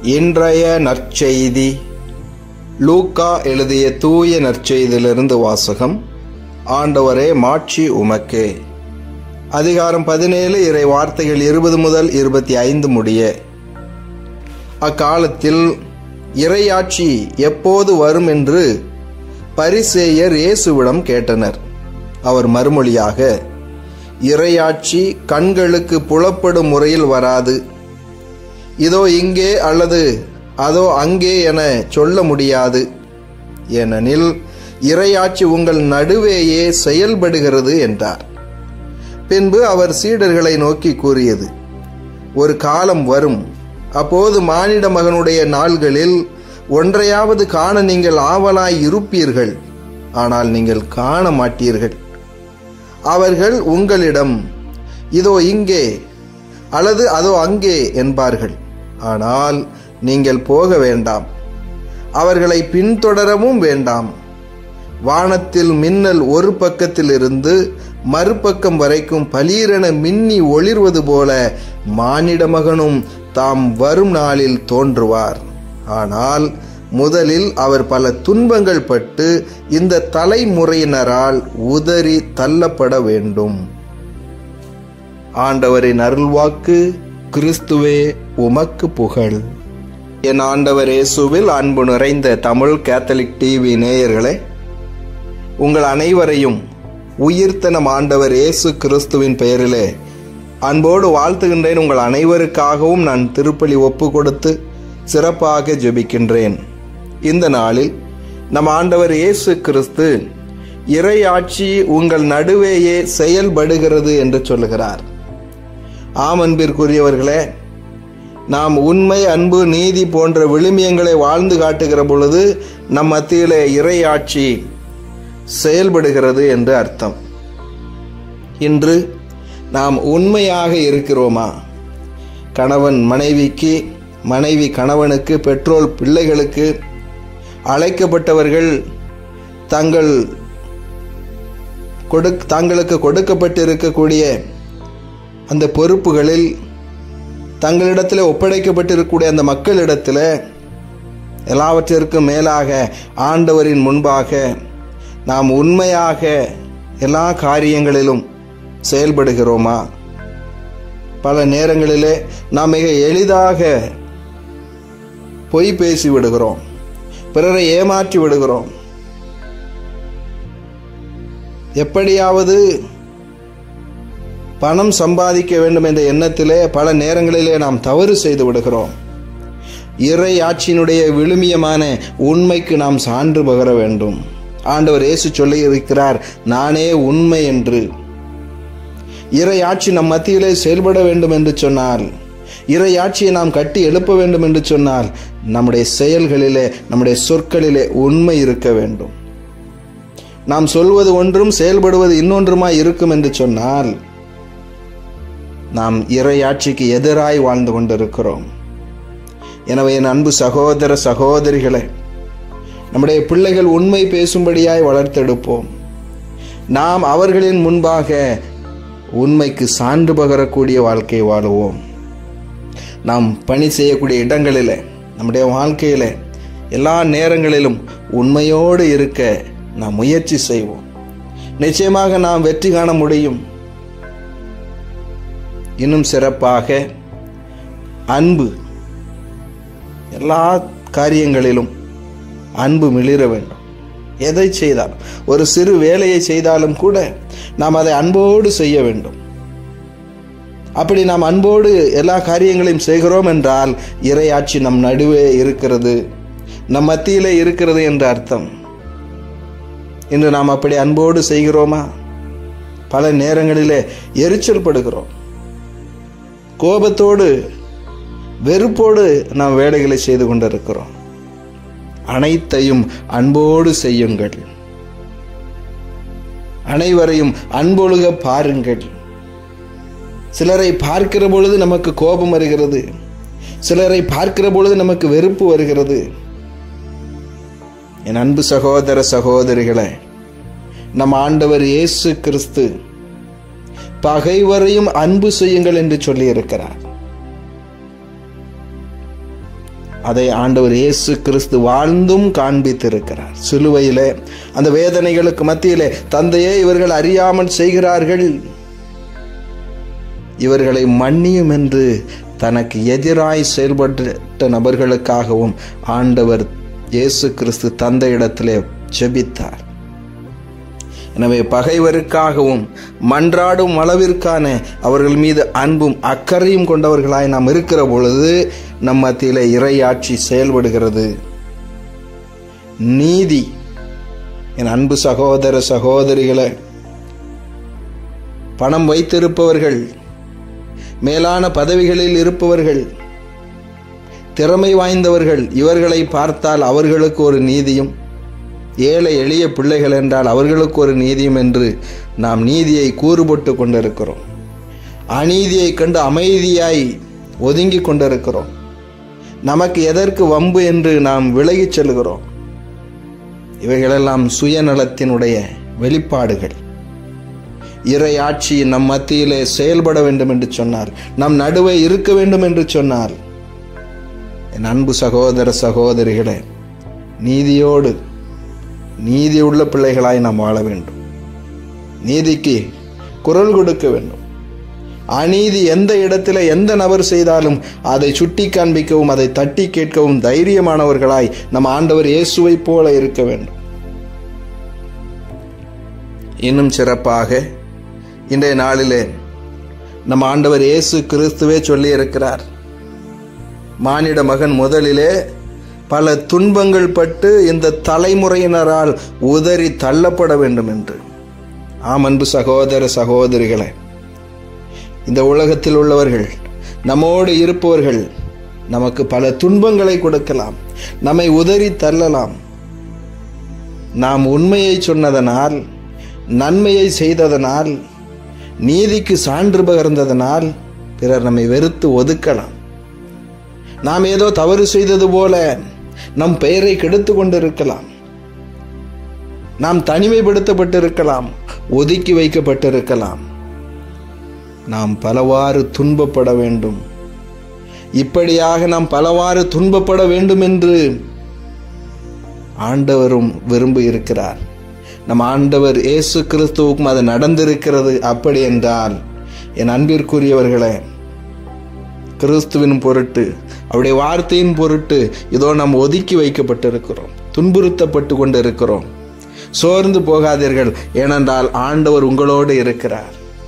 இன்றைய நற்செய்தி லூக்கா எழுதிய தூய நற்செய்தியிலிருந்து வாசகம் ஆண்டவரே மாட்சி உமக்கே அதிகாரம் பதினேழு இறை வார்த்தைகள் இருபது முதல் இருபத்தி ஐந்து முடிய அக்காலத்தில் இறையாட்சி எப்போது வரும் என்று பரிசேயர் இயேசுவிடம் கேட்டனர் அவர் மறுமொழியாக இறையாட்சி கண்களுக்கு புலப்படும் முறையில் வராது இதோ இங்கே அல்லது அதோ அங்கே என சொல்ல முடியாது ஏனெனில் இறையாட்சி உங்கள் நடுவேயே செயல்படுகிறது என்றார் பின்பு அவர் சீடர்களை நோக்கி கூறியது ஒரு காலம் வரும் அப்போது மானிட மகனுடைய நாள்களில் ஒன்றையாவது காண நீங்கள் ஆவலாய் இருப்பீர்கள் ஆனால் நீங்கள் காண மாட்டீர்கள் அவர்கள் உங்களிடம் இதோ இங்கே அல்லது அதோ அங்கே என்பார்கள் ஆனால் நீங்கள் போக வேண்டாம் அவர்களை பின்தொடரவும் வேண்டாம் வானத்தில் மின்னல் ஒரு பக்கத்தில் இருந்து மறுபக்கம் வரைக்கும் பலீரென மின்னி ஒளிர்வது போல மானிட மகனும் தாம் வரும் நாளில் தோன்றுவார் ஆனால் முதலில் அவர் பல துன்பங்கள் பட்டு இந்த தலைமுறையினரால் உதறி தள்ளப்பட வேண்டும் ஆண்டவரின் அருள்வாக்கு கிறிஸ்துவே உமக்கு புகழ் என் ஆண்டவர் இயேசுவில் அன்பு நிறைந்த தமிழ் கேத்தலிக் டிவி நேயர்களே உங்கள் அனைவரையும் உயிர்த்தனம் ஆண்டவர் இயேசு கிறிஸ்துவின் பெயரிலே அன்போடு வாழ்த்துகின்றேன் உங்கள் அனைவருக்காகவும் நான் திருப்பலி ஒப்பு கொடுத்து சிறப்பாக ஜெபிக்கின்றேன் இந்த நாளில் நம் ஆண்டவர் இயேசு கிறிஸ்து இறையாட்சி உங்கள் நடுவேயே செயல்படுகிறது என்று சொல்லுகிறார் ஆம் அன்பிற்குரியவர்களே நாம் உண்மை அன்பு நீதி போன்ற விழுமியங்களை வாழ்ந்து காட்டுகிற பொழுது நம் மத்தியிலே இறையாட்சி செயல்படுகிறது என்று அர்த்தம் இன்று நாம் உண்மையாக இருக்கிறோமா கணவன் மனைவிக்கு மனைவி கணவனுக்கு பெற்றோர் பிள்ளைகளுக்கு அழைக்கப்பட்டவர்கள் தங்கள் கொடு தங்களுக்கு கொடுக்கப்பட்டிருக்கக்கூடிய அந்த பொறுப்புகளில் தங்களிடத்தில் ஒப்படைக்கப்பட்டிருக்கக்கூடிய அந்த மக்களிடத்தில் எல்லாவற்றிற்கும் மேலாக ஆண்டவரின் முன்பாக நாம் உண்மையாக எல்லா காரியங்களிலும் செயல்படுகிறோமா பல நேரங்களிலே நாம் மிக எளிதாக பொய் பேசி விடுகிறோம் பிறரை ஏமாற்றி விடுகிறோம் எப்படியாவது பணம் சம்பாதிக்க வேண்டும் என்ற எண்ணத்திலே பல நேரங்களிலே நாம் தவறு செய்து விடுகிறோம் இறை ஆட்சியினுடைய விழுமியமான உண்மைக்கு நாம் சான்று பகர வேண்டும் ஆண்டவர் இயேசு சொல்லி இருக்கிறார் நானே உண்மை என்று இறை ஆட்சி நம் மத்தியிலே செயல்பட வேண்டும் என்று சொன்னால் இறை ஆட்சியை நாம் கட்டி எழுப்ப வேண்டும் என்று சொன்னால் நம்முடைய செயல்களிலே நம்முடைய சொற்களிலே உண்மை இருக்க வேண்டும் நாம் சொல்வது ஒன்றும் செயல்படுவது இன்னொன்றுமாய் இருக்கும் என்று சொன்னால் நாம் இறையாட்சிக்கு எதிராய் வாழ்ந்து கொண்டிருக்கிறோம் எனவே என் அன்பு சகோதர சகோதரிகளை நம்முடைய பிள்ளைகள் உண்மை பேசும்படியாய் வளர்த்தெடுப்போம் நாம் அவர்களின் முன்பாக உண்மைக்கு சான்று பகரக்கூடிய வாழ்க்கை வாழுவோம் நாம் பணி செய்யக்கூடிய இடங்களில் நம்முடைய வாழ்க்கையில் எல்லா நேரங்களிலும் உண்மையோடு இருக்க நாம் முயற்சி செய்வோம் நிச்சயமாக நாம் வெற்றி காண முடியும் இன்னும் சிறப்பாக அன்பு எல்லா காரியங்களிலும் அன்பு மிளிர வேண்டும் எதை செய்தாலும் ஒரு சிறு வேலையை செய்தாலும் கூட நாம் அதை அன்போடு செய்ய வேண்டும் அப்படி நாம் அன்போடு எல்லா காரியங்களையும் செய்கிறோம் என்றால் இறையாட்சி நம் நடுவே இருக்கிறது நம் மத்தியிலே இருக்கிறது என்ற அர்த்தம் இன்று நாம் அப்படி அன்போடு செய்கிறோமா பல நேரங்களிலே எரிச்சல் படுகிறோம் கோபத்தோடு வெறுப்போடு நாம் வேலைகளை செய்து கொண்டிருக்கிறோம் அனைத்தையும் அன்போடு செய்யுங்கள் அனைவரையும் அன்பொழுக பாருங்கள் சிலரை பார்க்கிற பொழுது நமக்கு கோபம் வருகிறது சிலரை பார்க்கிற பொழுது நமக்கு வெறுப்பு வருகிறது என் அன்பு சகோதர சகோதரிகளே நம் ஆண்டவர் இயேசு கிறிஸ்து பகைவரையும் அன்பு செய்யுங்கள் என்று சொல்லி இருக்கிறார் அதை ஆண்டவர் இயேசு கிறிஸ்து வாழ்ந்தும் காண்பித்திருக்கிறார் சிலுவையிலே அந்த வேதனைகளுக்கு மத்தியிலே தந்தையே இவர்கள் அறியாமல் செய்கிறார்கள் இவர்களை மன்னியும் என்று தனக்கு எதிராய் செயல்பட்ட நபர்களுக்காகவும் ஆண்டவர் இயேசு கிறிஸ்து தந்தையிடத்திலே ஜெபித்தார் எனவே பகைவருக்காகவும் மன்றாடும் அளவிற்கான அவர்கள் மீது அன்பும் அக்கறையும் கொண்டவர்களாய் நாம் இருக்கிற பொழுது நம் மத்தியில இறையாட்சி செயல்படுகிறது நீதி என் அன்பு சகோதர சகோதரிகளை பணம் வைத்திருப்பவர்கள் மேலான பதவிகளில் இருப்பவர்கள் திறமை வாய்ந்தவர்கள் இவர்களை பார்த்தால் அவர்களுக்கு ஒரு நீதியும் ஏழை எளிய பிள்ளைகள் என்றால் அவர்களுக்கு ஒரு நீதியும் என்று நாம் நீதியை கூறுபட்டு கொண்டிருக்கிறோம் அநீதியை கண்டு அமைதியாய் ஒதுங்கி கொண்டிருக்கிறோம் நமக்கு எதற்கு வம்பு என்று நாம் விலகிச் செல்கிறோம் இவைகளெல்லாம் சுயநலத்தினுடைய வெளிப்பாடுகள் இறை ஆட்சி நம் மத்தியிலே செயல்பட வேண்டும் என்று சொன்னார் நம் நடுவே இருக்க வேண்டும் என்று சொன்னார் என் அன்பு சகோதர சகோதரிகளே நீதியோடு நீதி உள்ள பிள்ளைகளாய் நாம் வாழ வேண்டும் நீதிக்கு குரல் கொடுக்க வேண்டும் அநீதி எந்த இடத்துல எந்த நபர் செய்தாலும் அதை சுட்டி காண்பிக்கவும் அதை தட்டி கேட்கவும் தைரியமானவர்களாய் நம் ஆண்டவர் இயேசுவை போல இருக்க வேண்டும் இன்னும் சிறப்பாக இன்றைய நாளிலே நம் ஆண்டவர் இயேசு கிறிஸ்துவே சொல்லி இருக்கிறார் மானிட மகன் முதலிலே பல துன்பங்கள் பட்டு இந்த தலைமுறையினரால் உதறி தள்ளப்பட வேண்டும் என்று ஆம் அன்பு சகோதர சகோதரிகளே இந்த உலகத்தில் உள்ளவர்கள் நம்மோடு இருப்பவர்கள் நமக்கு பல துன்பங்களை கொடுக்கலாம் நம்மை உதறி தள்ளலாம் நாம் உண்மையை சொன்னதனால் நன்மையை செய்ததனால் நீதிக்கு சான்று பகர்ந்ததனால் பிறர் நம்மை வெறுத்து ஒதுக்கலாம் நாம் ஏதோ தவறு செய்தது போல நம் பெயரை கெடுத்து கொண்டிருக்கலாம் நாம் தனிமைப்படுத்தப்பட்டிருக்கலாம் ஒதுக்கி வைக்கப்பட்டிருக்கலாம் நாம் பலவாறு துன்பப்பட வேண்டும் இப்படியாக நாம் பலவாறு துன்பப்பட வேண்டும் என்று ஆண்டவரும் விரும்பி இருக்கிறார் நம் ஆண்டவர் இயேசு கிறிஸ்துவுக்கும் அது நடந்திருக்கிறது அப்படி என்றால் என் அன்பிற்குரியவர்களே கிறிஸ்துவின் பொருட்டு அவருடைய வார்த்தையின் பொருட்டு இதோ நாம் ஒதுக்கி வைக்கப்பட்டிருக்கிறோம் துன்புறுத்தப்பட்டு கொண்டு இருக்கிறோம் சோர்ந்து போகாதீர்கள் ஏனென்றால் ஆண்டவர் உங்களோடு இருக்கிறார்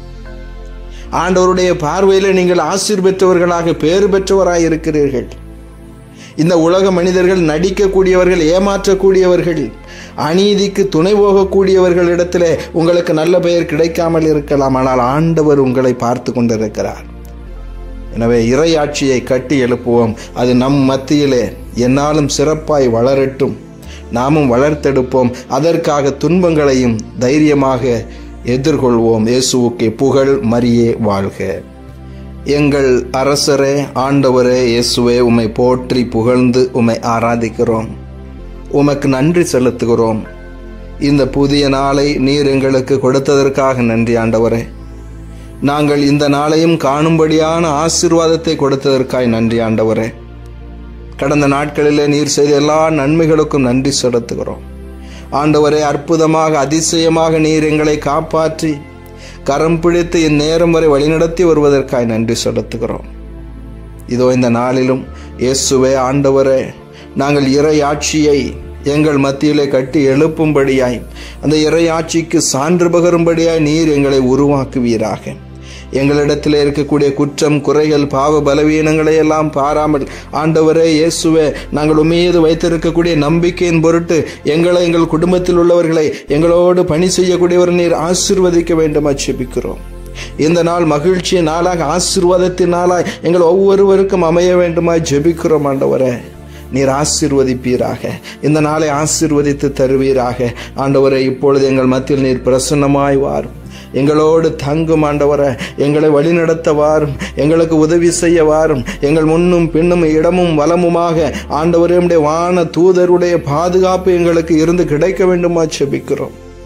ஆண்டவருடைய பார்வையில் நீங்கள் ஆசீர் பெற்றவர்களாக பேறு பெற்றவராய் இருக்கிறீர்கள் இந்த உலக மனிதர்கள் நடிக்கக்கூடியவர்கள் ஏமாற்றக்கூடியவர்கள் அநீதிக்கு துணை போகக்கூடியவர்களிடத்தில் உங்களுக்கு நல்ல பெயர் கிடைக்காமல் இருக்கலாம் ஆனால் ஆண்டவர் உங்களை பார்த்து கொண்டிருக்கிறார் எனவே இறையாட்சியை கட்டி எழுப்புவோம் அது நம் மத்தியிலே என்னாலும் சிறப்பாய் வளரட்டும் நாமும் வளர்த்தெடுப்போம் அதற்காக துன்பங்களையும் தைரியமாக எதிர்கொள்வோம் இயேசுவுக்கு புகழ் மரியே வாழ்க எங்கள் அரசரே ஆண்டவரே இயேசுவே உம்மை போற்றி புகழ்ந்து உம்மை ஆராதிக்கிறோம் உமக்கு நன்றி செலுத்துகிறோம் இந்த புதிய நாளை நீர் எங்களுக்கு கொடுத்ததற்காக நன்றி ஆண்டவரே நாங்கள் இந்த நாளையும் காணும்படியான ஆசீர்வாதத்தை கொடுத்ததற்காய் நன்றி ஆண்டவரே கடந்த நாட்களிலே நீர் செய்த எல்லா நன்மைகளுக்கும் நன்றி செலுத்துகிறோம் ஆண்டவரே அற்புதமாக அதிசயமாக நீர் எங்களை காப்பாற்றி கரம் பிடித்து இந்நேரம் வரை வழிநடத்தி வருவதற்காய் நன்றி செலுத்துகிறோம் இதோ இந்த நாளிலும் இயேசுவே ஆண்டவரே நாங்கள் இறை ஆட்சியை எங்கள் மத்தியிலே கட்டி எழுப்பும்படியாய் அந்த இறை ஆட்சிக்கு சான்று பகரும்படியாய் நீர் எங்களை உருவாக்குவீராக எங்களிடத்தில் இருக்கக்கூடிய குற்றம் குறைகள் பாவ பலவீனங்களை எல்லாம் பாராமல் ஆண்டவரே இயேசுவே நாங்கள் உண்மையது வைத்திருக்கக்கூடிய நம்பிக்கையின் பொருட்டு எங்களை எங்கள் குடும்பத்தில் உள்ளவர்களை எங்களோடு பணி செய்யக்கூடியவர் நீர் ஆசிர்வதிக்க வேண்டும் அச்சபிக்கிறோம் இந்த நாள் மகிழ்ச்சியின் நாளாக ஆசிர்வாதத்தின் நாளாய் எங்கள் ஒவ்வொருவருக்கும் அமைய வேண்டுமாய் ஜெபிக்கிறோம் ஆண்டவரே நீர் ஆசிர்வதிப்பீராக இந்த நாளை ஆசிர்வதித்து தருவீராக ஆண்டவரை இப்பொழுது எங்கள் மத்தியில் நீர் பிரசன்னமாய் வாரும் எங்களோடு தங்கும் ஆண்டவரை எங்களை வழிநடத்த வாரும் எங்களுக்கு உதவி செய்ய வாரும் எங்கள் முன்னும் பின்னும் இடமும் வலமுமாக ஆண்டவரே வான தூதருடைய பாதுகாப்பு எங்களுக்கு இருந்து கிடைக்க வேண்டுமா செபிக்கிறோம்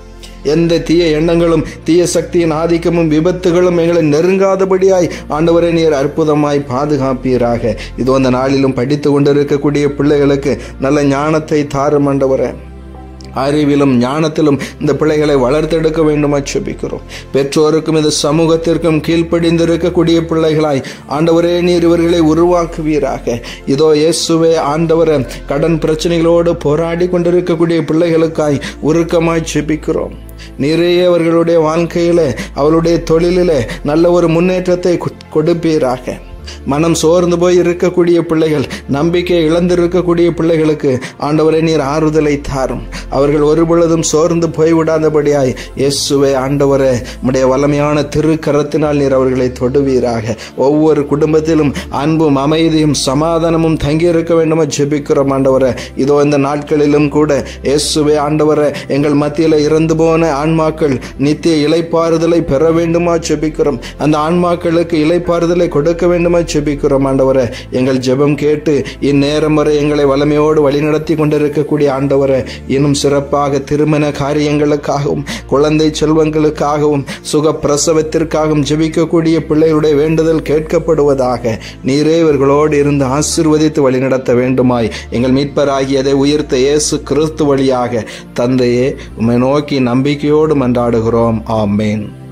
எந்த தீய எண்ணங்களும் தீய சக்தியின் ஆதிக்கமும் விபத்துகளும் எங்களை நெருங்காதபடியாய் ஆண்டவரே நீர் அற்புதமாய் பாதுகாப்பீராக இதோ அந்த நாளிலும் படித்து கொண்டிருக்கக்கூடிய பிள்ளைகளுக்கு நல்ல ஞானத்தை தாரும் ஆண்டவரே அறிவிலும் ஞானத்திலும் இந்த பிள்ளைகளை வளர்த்தெடுக்க வேண்டுமா செபிக்கிறோம் பெற்றோருக்கும் இந்த சமூகத்திற்கும் கீழ்ப்படிந்திருக்கக்கூடிய பிள்ளைகளாய் ஆண்டவரே நீர் இவர்களை உருவாக்குவீராக இதோ இயேசுவே ஆண்டவர கடன் பிரச்சனைகளோடு போராடி கொண்டிருக்கக்கூடிய பிள்ளைகளுக்காய் உருக்கமாய் செபிக்கிறோம் நிறைய அவர்களுடைய வாழ்க்கையில அவருடைய தொழிலில நல்ல ஒரு முன்னேற்றத்தை கொடுப்பீராக மனம் சோர்ந்து போய் இருக்கக்கூடிய பிள்ளைகள் நம்பிக்கை இழந்திருக்கக்கூடிய பிள்ளைகளுக்கு ஆண்டவரை நீர் ஆறுதலை தாரும் அவர்கள் ஒருபொழுதும் சோர்ந்து போய்விடாதபடியாய் இயேசுவே ஆண்டவரே உடைய வல்லமையான திருக்கரத்தினால் நீர் அவர்களை தொடுவீராக ஒவ்வொரு குடும்பத்திலும் அன்பும் அமைதியும் சமாதானமும் தங்கியிருக்க வேண்டுமா ஜெபிக்கிறோம் ஆண்டவரை இதோ இந்த நாட்களிலும் கூட இயேசுவே ஆண்டவரை எங்கள் மத்தியில் இறந்து போன ஆன்மாக்கள் நித்திய இலைப்பாறுதலை பெற வேண்டுமா ஜெபிக்கிறோம் அந்த ஆன்மாக்களுக்கு இலைப்பாறுதலை கொடுக்க வேண்டுமா ஜெபிக்கிறோம் ஆண்டவரை எங்கள் ஜெபம் கேட்டு இந்நேரம் வரை எங்களை வலிமையோடு வழிநடத்தி கொண்டிருக்கக்கூடிய ஆண்டவரை இன்னும் சிறப்பாக திருமண காரியங்களுக்காகவும் குழந்தை செல்வங்களுக்காகவும் சுக பிரசவத்திற்காகவும் ஜெபிக்கக்கூடிய பிள்ளைகளுடைய வேண்டுதல் கேட்கப்படுவதாக நீரே இவர்களோடு இருந்து ஆசிர்வதித்து வழிநடத்த வேண்டுமாய் எங்கள் மீட்பராகியதை உயிர்த்த இயேசு கிறிஸ்து வழியாக தந்தையே உம்மை நோக்கி நம்பிக்கையோடு மன்றாடுகிறோம் ஆமேன்